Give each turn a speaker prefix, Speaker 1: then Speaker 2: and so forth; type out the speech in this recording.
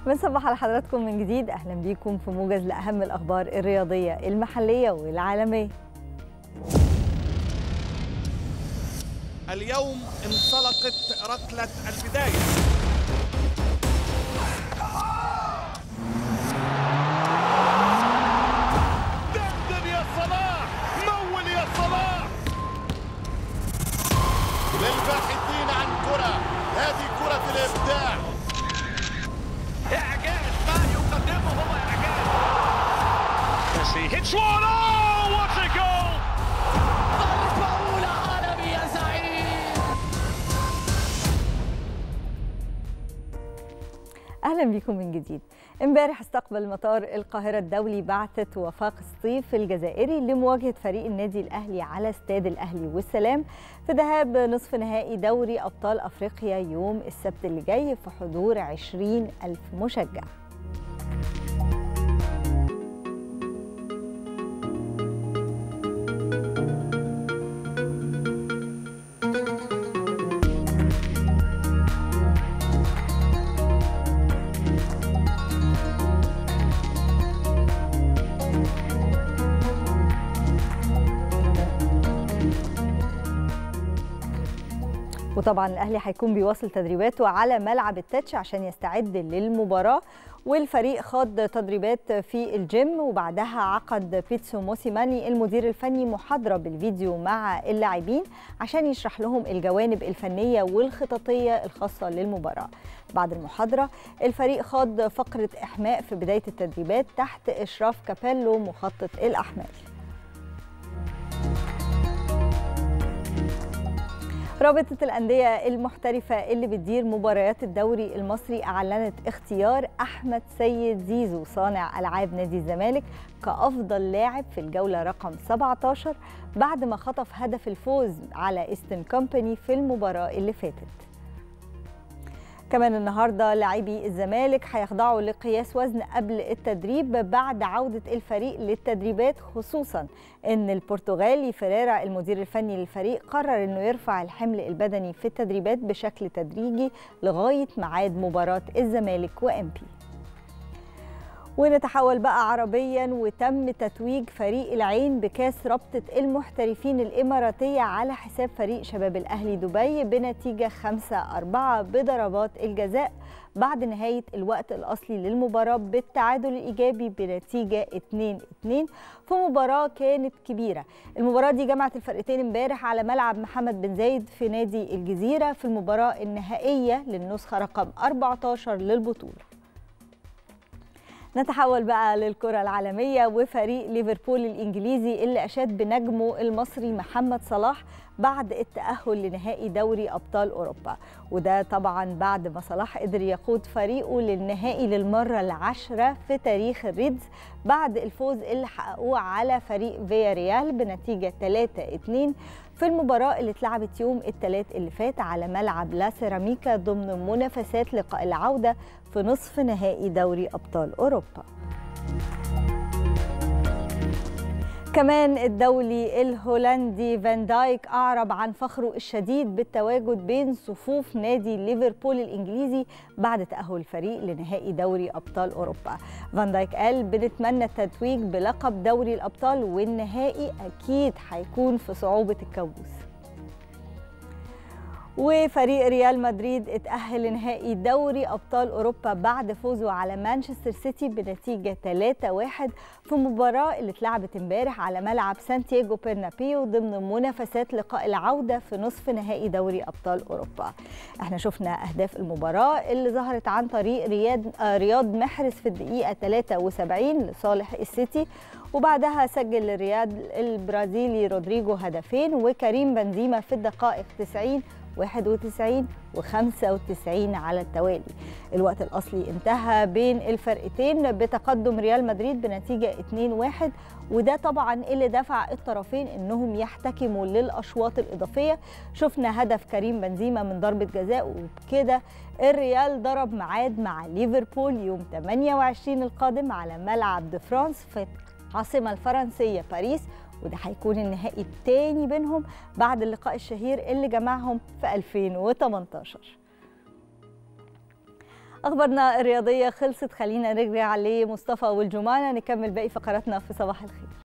Speaker 1: بنصبح على حضراتكم من جديد اهلا بيكم في موجز لاهم الاخبار الرياضيه المحليه والعالميه
Speaker 2: اليوم انطلقت ركلة البداية دندن يا صلاح مول يا صلاح للباحثين عن كرة هذه كرة الإبداع
Speaker 3: إعجاز ما يقدمه هو إعجاز Messi hits one oh what a goal
Speaker 4: ضربة أولى عالمي يا زعيم
Speaker 1: اهلا بيكم من جديد امبارح استقبل مطار القاهره الدولي بعثه وفاق الصيف الجزائري لمواجهه فريق النادي الاهلي على استاد الاهلي والسلام في ذهاب نصف نهائي دوري ابطال افريقيا يوم السبت اللي جاي في حضور 20 الف مشجع وطبعا الاهلي هيكون بيواصل تدريباته على ملعب التتش عشان يستعد للمباراه والفريق خاض تدريبات في الجيم وبعدها عقد بيتسو موسيماني المدير الفني محاضره بالفيديو مع اللاعبين عشان يشرح لهم الجوانب الفنيه والخططيه الخاصه للمباراه بعد المحاضره الفريق خاض فقره احماء في بدايه التدريبات تحت اشراف كابيلو مخطط الاحمال رابطة الأندية المحترفة اللي بتدير مباريات الدوري المصري أعلنت اختيار أحمد سيد زيزو صانع ألعاب نادي الزمالك كأفضل لاعب في الجولة رقم 17 بعد ما خطف هدف الفوز على إيستن كومباني في المباراة اللي فاتت كمان النهارده لاعبي الزمالك هيخضعوا لقياس وزن قبل التدريب بعد عوده الفريق للتدريبات خصوصا ان البرتغالي فيريرا المدير الفني للفريق قرر انه يرفع الحمل البدني في التدريبات بشكل تدريجي لغايه ميعاد مباراه الزمالك وامبي ونتحول بقى عربيا وتم تتويج فريق العين بكاس رابطة المحترفين الإماراتية على حساب فريق شباب الأهلي دبي بنتيجة 5-4 بضربات الجزاء بعد نهاية الوقت الأصلي للمباراة بالتعادل الإيجابي بنتيجة 2-2 في مباراة كانت كبيرة المباراة دي جمعت الفرقتين امبارح على ملعب محمد بن زايد في نادي الجزيرة في المباراة النهائية للنسخة رقم 14 للبطولة نتحول بقى للكرة العالمية وفريق ليفربول الإنجليزي اللي أشاد بنجمه المصري محمد صلاح بعد التأهل لنهائي دوري أبطال أوروبا وده طبعا بعد ما صلاح قدر يقود فريقه للنهائي للمرة العاشرة في تاريخ الريدز بعد الفوز اللي حققوه على فريق فيا ريال بنتيجة 3-2 في المباراة اللي اتلعبت يوم الثلاث اللي فات على ملعب لا سيراميكا ضمن منافسات لقاء العودة في نصف نهائي دوري أبطال أوروبا كمان الدولي الهولندي فان دايك أعرب عن فخره الشديد بالتواجد بين صفوف نادي ليفربول الإنجليزي بعد تأهل الفريق لنهائي دوري أبطال أوروبا فان دايك قال بنتمنى التتويج بلقب دوري الأبطال والنهائي أكيد هيكون في صعوبة الكابوس وفريق ريال مدريد اتأهل لنهائي دوري أبطال أوروبا بعد فوزه على مانشستر سيتي بنتيجة 3-1 في مباراة اللي اتلعبت امبارح على ملعب سانتياغو برنابيو ضمن منافسات لقاء العودة في نصف نهائي دوري أبطال أوروبا احنا شفنا أهداف المباراة اللي ظهرت عن طريق رياض, آه رياض محرز في الدقيقة 73 لصالح السيتي وبعدها سجل الرياض البرازيلي رودريجو هدفين وكريم بنزيما في الدقائق 90 91 و95 على التوالي الوقت الأصلي انتهى بين الفرقتين بتقدم ريال مدريد بنتيجة 2-1 وده طبعا اللي دفع الطرفين انهم يحتكموا للاشواط الاضافيه شفنا هدف كريم بنزيما من ضربه جزاء وبكده الريال ضرب ميعاد مع ليفربول يوم 28 القادم على ملعب دي فرانس في العاصمه الفرنسيه باريس وده هيكون النهائي الثاني بينهم بعد اللقاء الشهير اللي جمعهم في 2018 اخبارنا الرياضيه خلصت خلينا نرجع لمصطفى والجمانه نكمل باقي فقراتنا في صباح الخير